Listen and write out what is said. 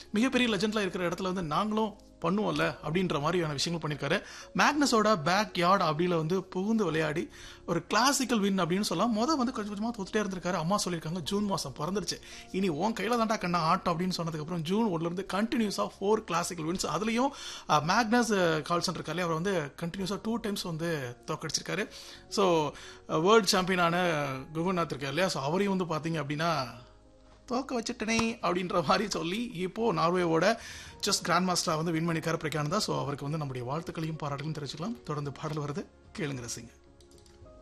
மிகப்பெரிய லெஜெண்ட்ல இருக்கிற இடத்துல வந்து நாங்களும் பண்ணுவோம்ல அப்படின்ற மாதிரியான விஷயங்கள் பண்ணியிருக்காரு மேக்னஸோட பேக் யார்டு அப்படியில வந்து புகுந்து விளையாடி ஒரு கிளாசிக்கல் வின் அப்படின்னு சொல்லலாம் முத வந்து கொஞ்சம் கொஞ்சமாக தோத்துட்டே இருந்திருக்காரு அம்மா சொல்லியிருக்காங்க ஜூன் மாதம் பிறந்துருச்சு இனி உன் கையில தாண்டா கண்ணா ஆட்டம் அப்படின்னு சொன்னதுக்கப்புறம் ஜூன் ஒன்ல இருந்து கண்டினியூஸாக ஃபோர் கிளாசிக்கல் வின்ஸ் அதுலேயும் மேக்னஸ் கால்சன் இருக்காரு அவர் வந்து கண்டினியூஸாக டூ டைம்ஸ் வந்து தோக்கடிச்சிருக்காரு ஸோ வேர்ல்டு சாம்பியனான குகநாத் இருக்கார் இல்லையா ஸோ அவரையும் வந்து பார்த்தீங்க அப்படின்னா தோக்க வச்சுட்டனே அப்படின்ற மாதிரி சொல்லி இப்போ நார்வேவோட செஸ் கிராண்ட் மாஸ்டரா வந்து வின் பண்ணிக்கார பிரகானந்தா ஸோ அவருக்கு வந்து நம்முடைய வாழ்த்துக்களையும் பாராட்டுகளையும் தெரிவிச்சுக்கலாம் தொடர்ந்து பாடல் வருது கேளுங்க ரசிங்க